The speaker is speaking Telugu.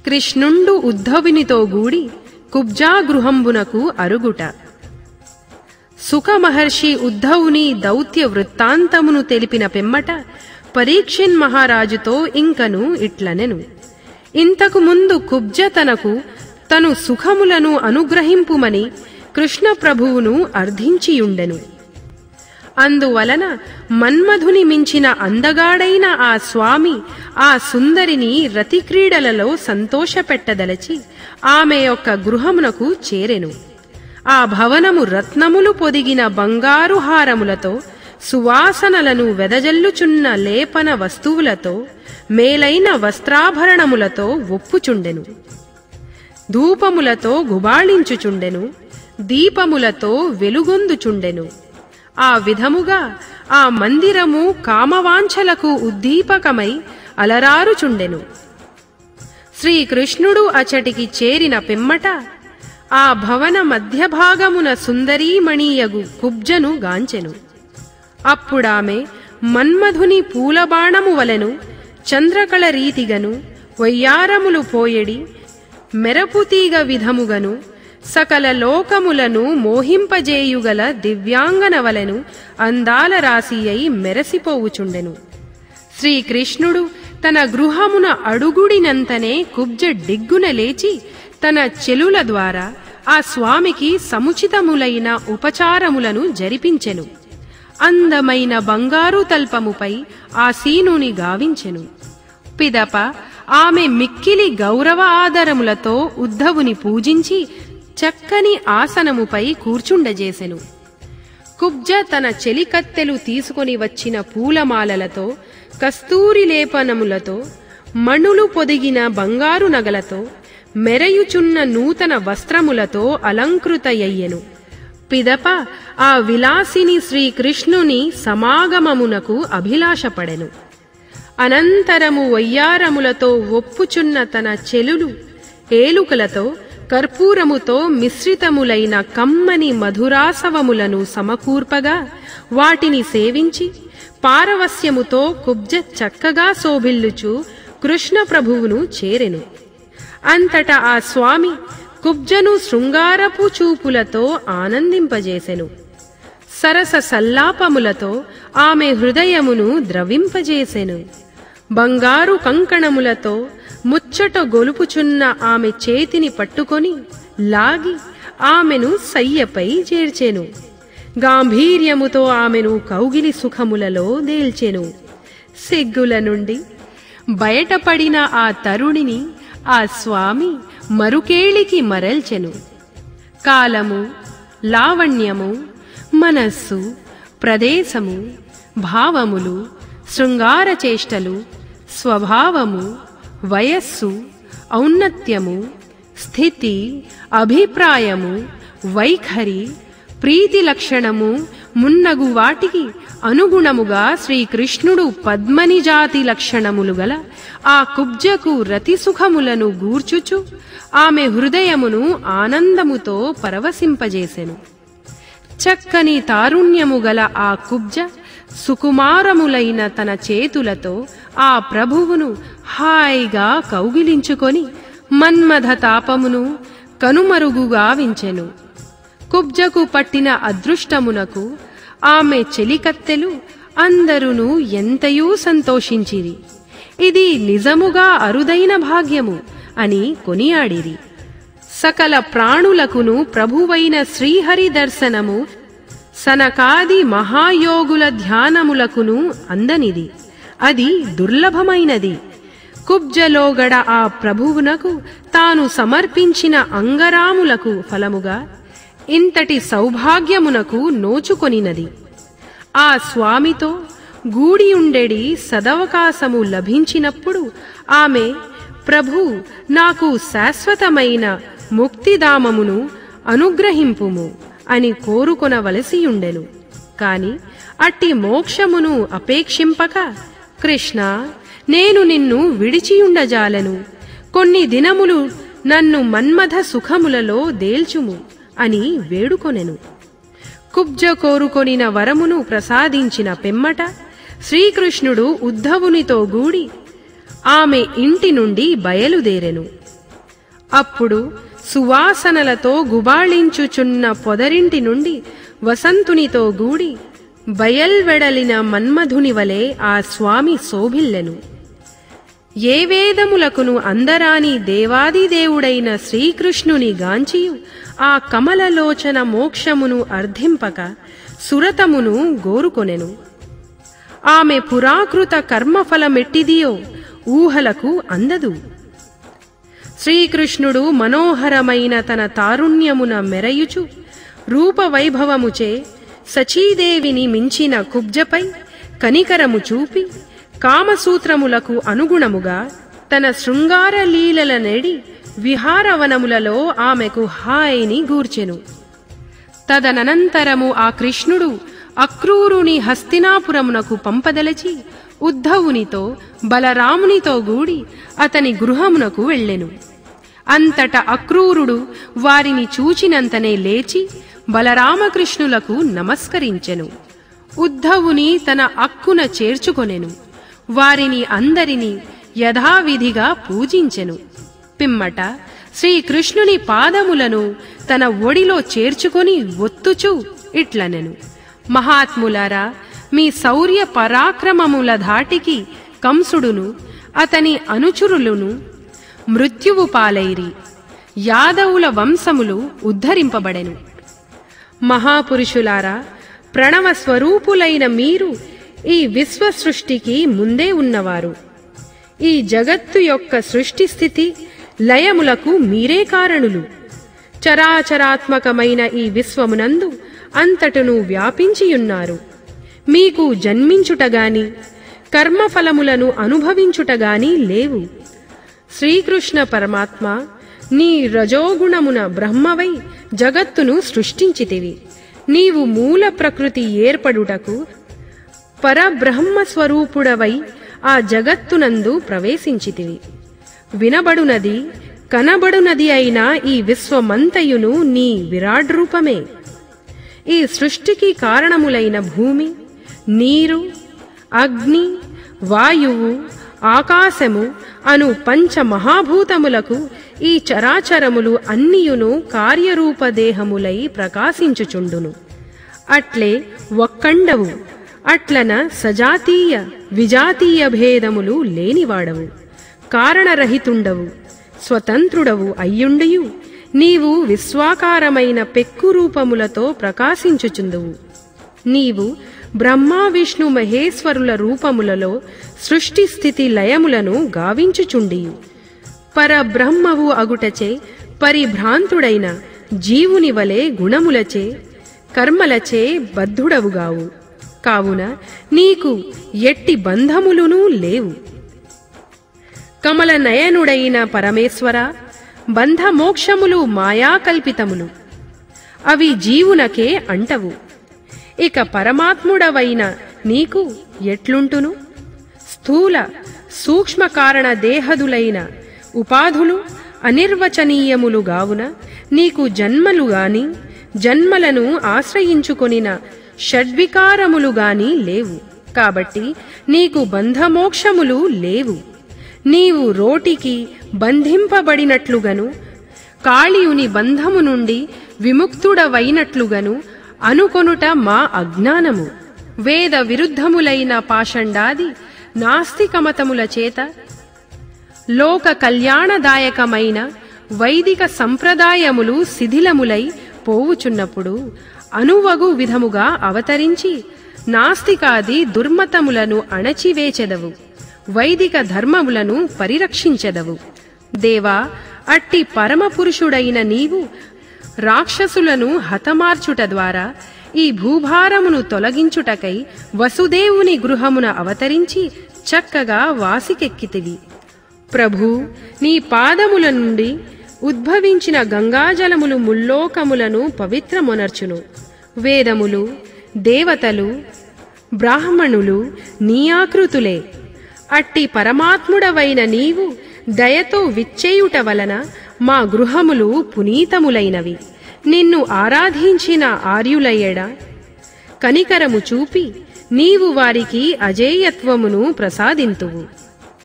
కృష్ణుండు ఉద్ధవునితో గూడి కుబ్జాగృహంబునకు అరుగుట సుఖమహర్షి ఉద్ధవుని దౌత్య వృత్తాంతమును తెలిపిన పిమ్మట పరీక్షిన్ మహారాజుతో ఇంకను ఇట్లనెను ఇంతకు ముందు కుబ్జ తనకు తను సుఖములను అనుగ్రహింపుమని కృష్ణ ప్రభువును అర్థించియుండెను అందువలన మన్మధుని మించిన అందగాడైన ఆ స్వామి ఆ సుందరిని రతిక్రీడలలో సంతోషపెట్టదలచి ఆమె యొక్క గృహమునకు చేరెను ఆ భవనము రత్నములు పొదిగిన బంగారు హారములతో సువాసనలను వెదజల్లుచున్న లేపన వస్తువులతో మేలైన వస్త్రాభరణములతో ఒప్పుచుండెను ధూపములతో గుబాళించుచుండెను దీపములతో వెలుగొందుచుండెను ఆ విధముగా ఆ మందిరము కామవాంఛలకు ఉద్దీపకమై అలరారుచుండెను శ్రీకృష్ణుడు అచటికి చేరిన పిమ్మట ఆ భవన మధ్యభాగమున సుందరీమణీయగు కుబ్జను గాంచెను అప్పుడామె మన్మధుని పూలబాణము వలెను చంద్రకళ రీతిగను వయ్యారములు పోయెడి మెరపుతీగ విధముగను సకల లోకములను మోహింపజేయుగల దివ్యాంగనవలెను అందాల రాశి అయి మెరసిపోవుచుండెను శ్రీకృష్ణుడు తన గృహమున అడుగుడినంతనే కుబ్జ డిగ్గున లేచి తన చెలుల ద్వారా ఆ స్వామికి సముచితములైన ఉపచారములను జరిపించెను అందమైన బంగారు తల్పముపై ఆ సీనుని గావించెను పిదప ఆమె మిక్కిలి గౌరవ ఆదరములతో ఉద్ధవుని పూజించి చక్కని ఆసనముపై కూర్చుండజేసెను కుబ్జ తన చెలికత్తెలు తీసుకొని వచ్చిన పూలమాలలతో కస్తూరి లేపనములతో మణులు పొదిగిన బంగారు నగలతో మెరయుచున్న నూతన వస్త్రములతో అలంకృతయ్యెను పిదప ఆ విలాసిని శ్రీకృష్ణుని సమాగమమునకు అభిలాషపడెను అనంతరము వయ్యారములతో ఒప్పుచున్న తన చెలులు ఏలుకలతో కర్పూరముతో మిశ్రితములైన కమ్మని మధురాసవములను సమకూర్పగా వాటిని సేవించి పారవస్యముతో కుబ్జ చక్కగా శోభిల్లుచు కృష్ణ ప్రభువును చేరెను అంతటా ఆ స్వామి కుబ్జను శృంగారపు చూపులతో ఆనందింపజేసెను సరస సల్లాపములతో ఆమె హృదయమును ద్రవింపజేసెను బంగారు కంకణములతో ముచ్చట గొలుపుచున్న ఆమె చేతిని పట్టుకొని లాగి ఆమెను సయ్యపై చేర్చెను గాంభీర్యముతో ఆమెను కౌగిలి సుఖములలో దేల్చెను సిగ్గుల నుండి బయటపడిన ఆ తరుణిని ఆ స్వామి మరుకేళికి మరల్చెను కాలము లావణ్యము మనస్సు ప్రదేశము భావములు శృంగార చేష్టలు స్వభావము వయస్సు ఔన్నత్యము స్థితి అభిప్రాయము వైఖరి ప్రీతి లక్షణము మున్నగు వాటికి అనుగుణముగా శ్రీకృష్ణుడు పద్మని జాతి లక్షణములు గల ఆ కుబ్జకు రతి సుఖములను గూర్చుచు ఆమె హృదయమును ఆనందముతో పరవశింపజేసెను చక్కని తారుణ్యము గల ఆ కుబ్జ సుకుమారములైన తన చేతులతో ఆ ప్రభువును హాయిగా కౌగిలించుకొని మన్మథ తాపమును కనుమరుగుగా వించెను కుబ్జకు పట్టిన అదృష్టమునకు ఆమె చెలికత్తెలు అందరును ఎంతయూ సంతోషించిరి ఇది నిజముగా అరుదైన భాగ్యము అని కొనియాడిరి సకల ప్రాణులకును ప్రభువైన శ్రీహరి దర్శనము సనకాది మహాయోగుల ధ్యానములకును అందనిది అది దుర్లభమైనది కుబ్జలోగడ ఆ ప్రభువునకు తాను సమర్పించిన అంగరాములకు ఫలముగా ఇంతటి సౌభాగ్యమునకు నోచుకొనినది ఆ స్వామితో గూడియుండెడి సదవకాశము లభించినప్పుడు ఆమె ప్రభు నాకు శాశ్వతమైన ముక్తిధామమును అనుగ్రహింపుము అని కోరుకొనవలసియుండెను కాని అట్టి మోక్షమును అపేక్షింపక కృష్ణ నేను నిన్ను విడిచియుండజాలను కొన్ని దినములు నన్ను మన్మథ సుఖములలో దేల్చుము అని వేడుకొనెను కుబ్జ కోరుకొనిన వరమును ప్రసాదించిన పిమ్మట శ్రీకృష్ణుడు ఉద్ధవునితో గూడి ఆమె ఇంటి నుండి బయలుదేరెను అప్పుడు సువాసనలతో గుబాళించుచున్న పొదరింటి నుండి వసంతునితో గూడి బయల్వెడలిన మన్మధుని వలె ఆ స్వామి శోభిల్లెను ఏ వేదములకును అందరాని దేవాదిదేవుడైన శ్రీకృష్ణుని గాంచియు ఆ కమలలోచన మోక్షమును అర్థింపక సురతమును గోరుకొనెను ఆమె పురాకృత కర్మఫలమెట్టిదియో ఊహలకు అందదు శ్రీకృష్ణుడు మనోహరమైన తన తారుణ్యమున మెరయుచు రూపవైభవముచే సచీదేవిని మించిన కుబ్జపై కనికరము చూపి కామసూత్రములకు అనుగుణముగా తన శృంగార లీలల నెడి విహారవనములలో ఆమెకు హాయిని గూర్చెను తదనంతరము ఆ కృష్ణుడు అక్రూరుని హస్తినాపురమునకు పంపదలచి ఉద్ధవునితో బలరామునితో గూడి అతని గృహమునకు వెళ్ళెను అంతట అక్రూరుడు వారిని చూచినంతనే లేచి బలరామకృష్ణులకు నమస్కరించెను ఉద్ధవుని తన అక్కున చేర్చుకొనెను వారిని అందరినీ యథావిధిగా పూజించెను పిమ్మట శ్రీకృష్ణుని పాదములను తన ఒడిలో చేర్చుకొని ఒత్తుచూ ఇట్లనెను మహాత్ములారా మీ శౌర్య పరాక్రమముల ధాటికి కంసుడును అతని అనుచురులును మృత్యువు పాలైరి యాదవుల వంశములు ఉద్ధరింపబడెను మహాపురుషులారా ప్రణవ స్వరూపులైన మీరు ఈ విశ్వ సృష్టికి ముందే ఉన్నవారు ఈ జగత్తు యొక్క సృష్టి స్థితి లయములకు మీరే కారణులు చరాచరాత్మకమైన ఈ విశ్వమునందు అంతటను వ్యాపించియున్నారు మీకు జన్మించుటగాని కర్మఫలములను అనుభవించుటగాని లేవు శ్రీకృష్ణ పరమాత్మ నీ రజోగుణమున బ్రహ్మవై జగత్తును సృష్టించితివి నీవు మూల ప్రకృతి ఏర్పడుటకు పరబ్రహ్మ స్వరూపుడవై ఆ జగత్తునందు ప్రవేశించితివి వినబడునది కనబడునది అయిన ఈ విశ్వమంతయును నీ విరాడ్ రూపమే ఈ సృష్టికి కారణములైన భూమి నీరు అగ్ని వాయువు ఆకాశము అను పంచ మహాభూతములకు ఈ చరాచరములు అన్నియును కార్యరూపదేహములై ప్రకాశించుచుండును అట్లే ఒక్కండవు అట్లన సజాతీయ విజాతీయ భేదములు లేనివాడవు కారణరహితుండవు స్వతంత్రుడవు అయ్యుండియు నీవు విశ్వాకారమైన పెక్కు రూపములతో ప్రకాశించుచుందువు నీవు బ్రహ్మ విష్ణు మహేశ్వరుల రూపములలో సృష్టి స్థితి లయములను గావించుచుండియు పరబ్రహ్మవు అగుటచే పరిభ్రాంతుడైన జీవుని వలె గుణములచే కర్మలచే బద్ధుడవుగావు కావున నీకు ఎట్టి బంధములునూ లేవు కమల నయనుడైన పరమేశ్వర బంధమోక్షములు మాయాకల్పితములు అవి జీవునకే అంటవు ఇక పరమాత్ముడవైన నీకు ఎట్లుంటును స్థూల సూక్ష్మ కారణ దేహదులైన ఉపాధులు అనిర్వచనీయములు గావున నీకు జన్మలు గాని జన్మలను ఆశ్రయించుకొనిన షడ్వికారములు గాని లేవు కాబట్టి నీకు బంధమోక్షములు లేవు నీవు రోటికి బంధింపబడినట్లుగను కాళియుని బంధము నుండి విముక్తుడవైనట్లుగను అనుకొనుట మా అజ్ఞానము వేద విరుద్ధములైన పాషండాది నాస్తికమతముల చేత లోక కళ్యాణదాయకమైన వైదిక సంప్రదాయములు శిథిలములై పోవుచున్నప్పుడు అనువగు విధముగా అవతరించి నాస్తికాది దుర్మతములను అణచివేచెదవు వైదిక ధర్మములను పరిరక్షించెదవు దేవా అట్టి పరమపురుషుడైన నీవు రాక్షసులను హతమార్చుట ద్వారా ఈ భూభారమును తొలగించుటకై వసుదేవుని గృహమున అవతరించి చక్కగా వాసికెక్కితివి ప్రభూ నీ పాదముల నుండి ఉద్భవించిన గంగాజలములు ముల్లోకములను పవిత్రమొనర్చును వేదములు దేవతలు బ్రాహ్మణులు నీ ఆకృతులే అట్టి పరమాత్ముడవైన నీవు దయతో విచ్చేయుట వలన మా గృహములు పునీతములైనవి నిన్ను ఆరాధించిన ఆర్యులయ్యడ కనికరము చూపి నీవు వారికి అజేయత్వమును ప్రసాదింతువు